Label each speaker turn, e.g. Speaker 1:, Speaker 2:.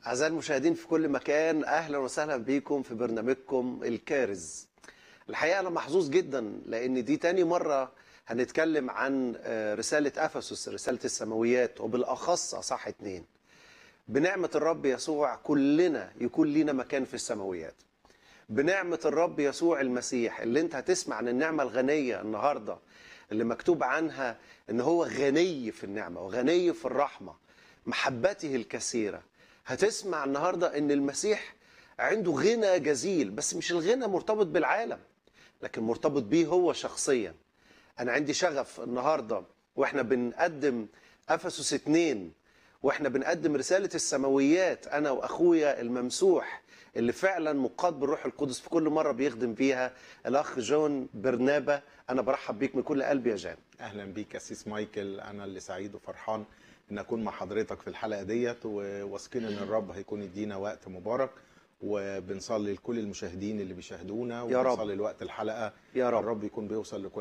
Speaker 1: أعزائي المشاهدين في كل مكان أهلا وسهلا بيكم في برنامجكم الكارز الحقيقة أنا محظوظ جدا لأن دي تاني مرة هنتكلم عن آه، رسالة أفسس رسالة السماويات وبالأخص أصح اتنين بنعمة الرب يسوع كلنا يكون لينا مكان في السماويات بنعمة الرب يسوع المسيح اللي انت هتسمع عن النعمة الغنية النهاردة اللي مكتوب عنها ان هو غني في النعمة وغني في الرحمة محبته الكثيرة هتسمع النهاردة ان المسيح عنده غنى جزيل بس مش الغنى مرتبط بالعالم لكن مرتبط بيه هو شخصيا انا عندي شغف النهاردة واحنا بنقدم افسس اتنين واحنا بنقدم رسالة السماويات انا واخويا الممسوح اللي فعلا مقاد بالروح القدس في كل مرة بيخدم فيها الاخ جون برنابا انا برحب بيك من كل قلبي يا جان
Speaker 2: اهلا بيك اسيس مايكل انا اللي سعيد وفرحان ان اكون مع حضرتك في الحلقه ديت وواثقين ان الرب هيكون يدينا وقت مبارك وبنصلي لكل المشاهدين اللي بيشاهدونا
Speaker 1: يا رب.
Speaker 2: وبنصلي لوقت الحلقه
Speaker 1: يا رب.
Speaker 2: الرب يكون بيوصل لكل